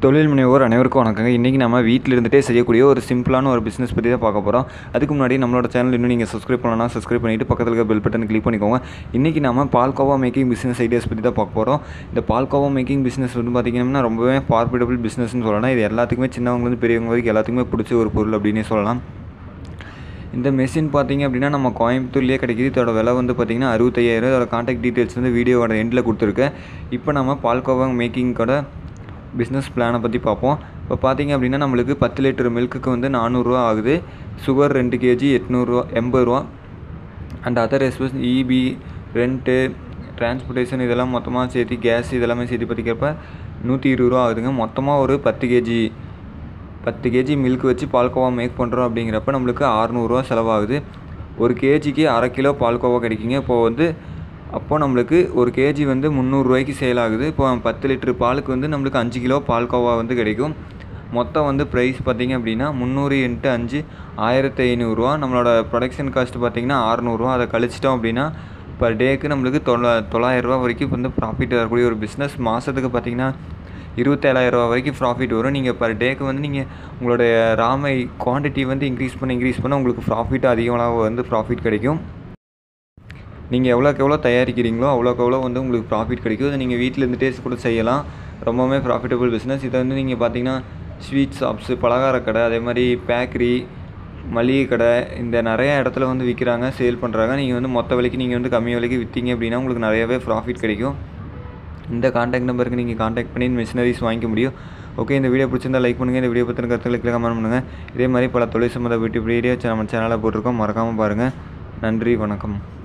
தொழில் முனைவோர் அனைவருக்கும் வணக்கங்க இன்றைக்கி நம்ம வீட்டில் இருந்துகிட்டே செய்யக்கூடிய ஒரு சிம்பிளான ஒரு பிஸ்னஸ் பற்றி தான் பார்க்க போகிறோம் அதுக்கு முன்னாடி நம்மளோட சேனல் இன்னும் நீங்கள் சப்ஸ்கிரைப் பண்ணலாம் சப்ஸ்கிரைப் பண்ணிவிட்டு பக்கத்தில் இருக்க பெல் பட்டன் கிளிக் பண்ணிக்கோங்க இன்றைக்கி நம்ம பால்கோவா மேக்கிங் பிஸ்னஸ் ஐடியாஸ் பற்றி தான் பார்க்க போகிறோம் இந்த பால்கோவா மேக்கிங் பிஸ்னஸ் வந்து பார்த்திங்கன்னா ரொம்பவே ப்ராஃபிட்டபிள் பிஸ்னஸ்னு சொல்லலாம் இது எல்லாத்துக்குமே சின்னவங்கலேருந்து பெரியவங்க வரைக்கும் எல்லாத்துக்குமே பிடிச்ச ஒரு பொருள் அப்படின்னே சொல்லலாம் இந்த மெஷின் பார்த்தீங்க அப்படின்னா நம்ம கோயம்புத்தூர்லேயே கிடைக்கிது இதோட விலை வந்து பார்த்திங்கன்னா அறுபத்தையாயிரம் இதோட காண்டாக்ட் டீட்டெயில்ஸ் வந்து வீடியோவோட எண்டில் கொடுத்துருக்கேன் இப்போ நம்ம பால்கோவா மேக்கிங்கோட பிஸ்னஸ் பிளானை பற்றி பார்ப்போம் இப்போ பார்த்தீங்க அப்படின்னா நம்மளுக்கு பத்து லிட்டர் மில்க்குக்கு வந்து நானூறுரூவா ஆகுது சுகர் ரெண்டு கேஜி எட்நூறுரூவா எண்பது ரூபா and other expense EB rent transportation இதெல்லாம் மொத்தமாக சேர்த்து கேஸ் இதெல்லாமே சேர்த்து பார்த்திக்கிறப்ப நூற்றி இருபது ரூபா ஆகுதுங்க மொத்தமாக ஒரு பத்து கேஜி பத்து கேஜி மில்க் வச்சு பால்கோவா மேக் பண்ணுறோம் அப்படிங்கிறப்ப நம்மளுக்கு அறநூறுவா செலவாகுது ஒரு கேஜிக்கு அரை கிலோ பால்கோவா கிடைக்குங்க இப்போது வந்து அப்போது நம்மளுக்கு ஒரு கேஜி வந்து முந்நூறுரூவாய்க்கு சேல் ஆகுது இப்போ பத்து லிட்டரு பாலுக்கு வந்து நம்மளுக்கு அஞ்சு கிலோ பால்கோவா வந்து கிடைக்கும் மொத்தம் வந்து ப்ரைஸ் பார்த்திங்க அப்படின்னா முந்நூறு இன்ட்டு அஞ்சு ஆயிரத்தி ஐநூறுரூவா நம்மளோட ப்ரொடக்ஷன் காஸ்ட் பார்த்திங்கன்னா அறநூறுவா அதை கழிச்சிட்டோம் அப்படின்னா பர் டேக்கு நம்மளுக்கு தொள்ள தொள்ளாயிரரூவா வரைக்கும் வந்து ப்ராஃபிட் வரக்கூடிய ஒரு பிஸ்னஸ் மாதத்துக்கு பார்த்திங்கன்னா இருபத்தேழாயிரரூவா வரைக்கும் ப்ராஃபிட் வரும் நீங்கள் பர் டேக்கு வந்து நீங்கள் உங்களுடைய ராமை குவான்டிட்டி வந்து இன்க்ரீஸ் பண்ண இன்க்ரீஸ் பண்ண உங்களுக்கு ப்ராஃபிட் அதிகமாக வந்து ப்ராஃபிட் கிடைக்கும் நீங்கள் எவ்வளோக்கு எவ்வளோ தயாரிக்கிறீங்களோ அவ்வளோக்கு எவ்வளோ வந்து உங்களுக்கு ப்ராஃபிட் கிடைக்கும் இதை நீங்கள் வீட்டில் இருந்துகிட்டே கூட செய்யலாம் ரொம்பவுமே ப்ராஃபிட்டபுள் பிஸ்னஸ் இதை வந்து நீங்கள் பார்த்தீங்கன்னா ஸ்வீட் ஷாப்ஸு பலகார கடை அதே மாதிரி பேக்கரி மளிகை கடை இந்த நிறைய இடத்துல வந்து விற்கிறாங்க சேல் பண்ணுறாங்க நீங்கள் வந்து மொத்த விலைக்கு நீங்கள் வந்து கம்மி விலைக்கு விற்றீங்க அப்படின்னா உங்களுக்கு நிறையவே ப்ராஃபிட் கிடைக்கும் இந்த காண்டாக்ட் நம்பருக்கு நீங்கள் காண்டாக்ட் பண்ணி மிஷினரிஸ் வாங்கிக்க முடியும் ஓகே இந்த வீடியோ பிடிச்சிருந்தா லைக் பண்ணுங்கள் இந்த வீடியோ பற்றின கருத்துக்களை கமெண்ட் பண்ணுங்கள் இதே மாதிரி பல தொழில் சம்மந்த வீட்டு வீடியோ நம்ம சேனலில் போட்டிருக்கோம் மறக்காமல் பாருங்கள் நன்றி வணக்கம்